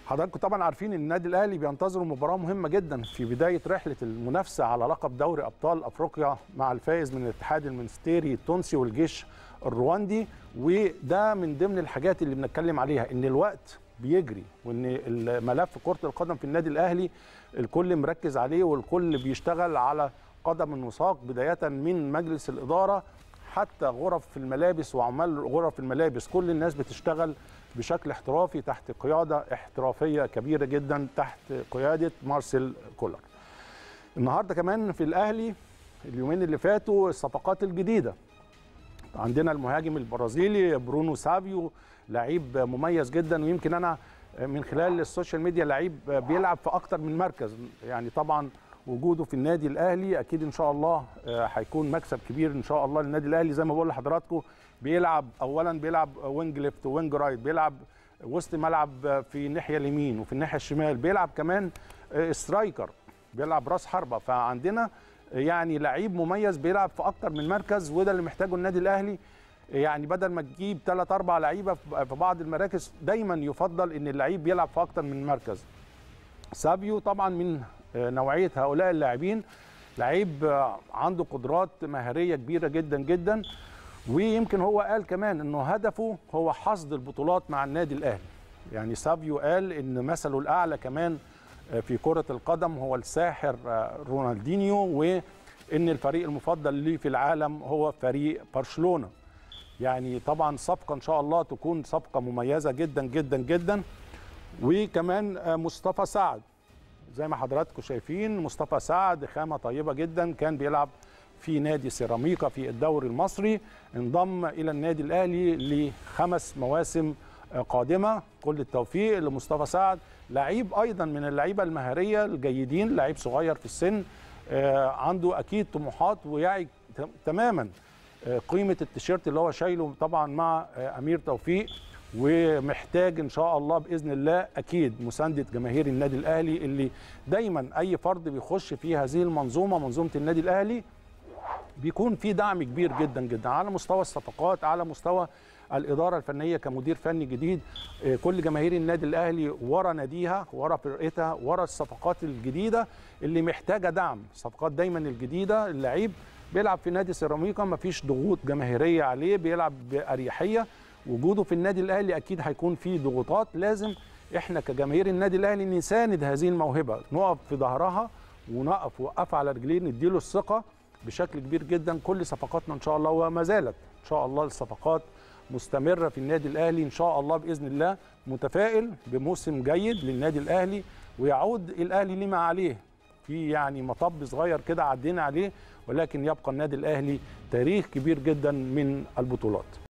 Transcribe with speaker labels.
Speaker 1: حضراتكم طبعا عارفين ان النادي الاهلي بينتظر مباراه مهمه جدا في بدايه رحله المنافسه على لقب دوري ابطال افريقيا مع الفائز من الاتحاد المنستيري التونسي والجيش الرواندي وده من ضمن الحاجات اللي بنتكلم عليها ان الوقت بيجري وان الملف كره القدم في النادي الاهلي الكل مركز عليه والكل بيشتغل على قدم وساق بدايه من مجلس الاداره حتى غرف في الملابس وعمال غرف الملابس كل الناس بتشتغل بشكل احترافي تحت قياده احترافيه كبيره جدا تحت قياده مارسيل كولر. النهارده كمان في الاهلي اليومين اللي فاتوا الصفقات الجديده. عندنا المهاجم البرازيلي برونو سافيو لعيب مميز جدا ويمكن انا من خلال السوشيال ميديا لعيب بيلعب في اكتر من مركز يعني طبعا وجوده في النادي الاهلي اكيد ان شاء الله هيكون مكسب كبير ان شاء الله للنادي الاهلي زي ما بقول لحضراتكم بيلعب اولا بيلعب وينج ليفت وينج رايت بيلعب وسط ملعب في الناحيه اليمين وفي الناحيه الشمال بيلعب كمان سترايكر بيلعب راس حربه فعندنا يعني لعيب مميز بيلعب في اكتر من مركز وده اللي محتاجه النادي الاهلي يعني بدل ما تجيب ثلاث اربع لعيبه في بعض المراكز دايما يفضل ان اللعيب بيلعب في اكتر من مركز سابيو طبعا من نوعيه هؤلاء اللاعبين لعيب عنده قدرات مهاريه كبيره جدا جدا ويمكن هو قال كمان انه هدفه هو حصد البطولات مع النادي الاهلي يعني سافيو قال ان مثله الاعلى كمان في كره القدم هو الساحر رونالدينيو وان الفريق المفضل ليه في العالم هو فريق برشلونه يعني طبعا صفقه ان شاء الله تكون صفقه مميزه جدا جدا جدا وكمان مصطفى سعد زي ما حضراتكم شايفين مصطفى سعد خامه طيبه جدا كان بيلعب في نادي سيراميكا في الدوري المصري انضم الى النادي الاهلي لخمس مواسم قادمه كل التوفيق لمصطفى سعد لعيب ايضا من اللعيبه المهاريه الجيدين لعيب صغير في السن عنده اكيد طموحات ويعي تماما قيمه التيشيرت اللي هو شايله طبعا مع امير توفيق ومحتاج ان شاء الله باذن الله اكيد مسانده جماهير النادي الاهلي اللي دايما اي فرد بيخش في هذه المنظومه منظومه النادي الاهلي بيكون في دعم كبير جدا جدا على مستوى الصفقات على مستوى الاداره الفنيه كمدير فني جديد كل جماهير النادي الاهلي ورا ناديها ورا فرقتها ورا الصفقات الجديده اللي محتاجه دعم الصفقات دايما الجديده اللعيب بيلعب في نادي سيراميكا مفيش ضغوط جماهيريه عليه بيلعب باريحيه وجوده في النادي الاهلي اكيد هيكون فيه ضغوطات لازم احنا كجماهير النادي الاهلي نساند هذه الموهبه نقف في ظهرها ونقف وقف على رجلين نديله الثقه بشكل كبير جدا كل صفقاتنا ان شاء الله وما زالت ان شاء الله الصفقات مستمره في النادي الاهلي ان شاء الله باذن الله متفائل بموسم جيد للنادي الاهلي ويعود الاهلي لما عليه في يعني مطب صغير كده عدينا عليه ولكن يبقى النادي الاهلي تاريخ كبير جدا من البطولات